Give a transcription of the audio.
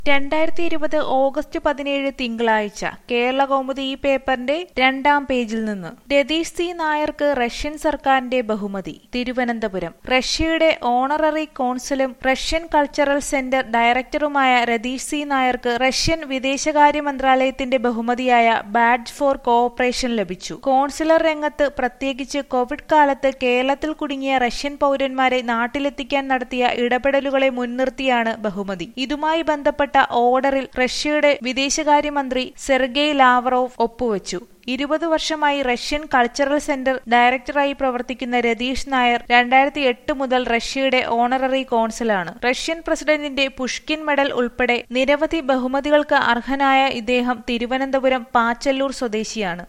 രണ്ടായിരത്തി ഇരുപത് ഓഗസ്റ്റ് പതിനേഴ് തിങ്കളാഴ്ച കേരള കൗമുദി ഈ പേപ്പറിന്റെ രണ്ടാം പേജിൽ നിന്ന് രതീഷ് സി നായർക്ക് റഷ്യൻ സർക്കാരിന്റെ ബഹുമതി തിരുവനന്തപുരം റഷ്യയുടെ ഓണററി കോൺസുലും റഷ്യൻ കൾച്ചറൽ സെന്റർ ഡയറക്ടറുമായ രതീഷ് സി നായർക്ക് റഷ്യൻ വിദേശകാര്യ മന്ത്രാലയത്തിന്റെ ബഹുമതിയായ ബാഡ്ജ് ഫോർ കോഓപ്പറേഷൻ ലഭിച്ചു കോൺസുലർ രംഗത്ത് പ്രത്യേകിച്ച് കോവിഡ് കാലത്ത് കേരളത്തിൽ കുടുങ്ങിയ റഷ്യൻ പൗരന്മാരെ നാട്ടിലെത്തിക്കാൻ നടത്തിയ ഇടപെടലുകളെ മുൻനിർത്തിയാണ് ബഹുമതി ഇതുമായി ബന്ധപ്പെട്ട ഓർഡറിൽ റഷ്യയുടെ വിദേശകാര്യമന്ത്രി സെർഗെയ് ലാവറോവ് ഒപ്പുവച്ചു ഇരുപത് വർഷമായി റഷ്യൻ കൾച്ചറൽ സെന്റർ ഡയറക്ടറായി പ്രവർത്തിക്കുന്ന രതീഷ് നായർ രണ്ടായിരത്തി എട്ട് മുതൽ റഷ്യയുടെ ഓണററി കോൺസലാണ് റഷ്യൻ പ്രസിഡന്റിന്റെ പുഷ്കിൻ മെഡൽ ഉൾപ്പെടെ നിരവധി ബഹുമതികൾക്ക് അർഹനായ ഇദ്ദേഹം തിരുവനന്തപുരം പാച്ചല്ലൂർ സ്വദേശിയാണ്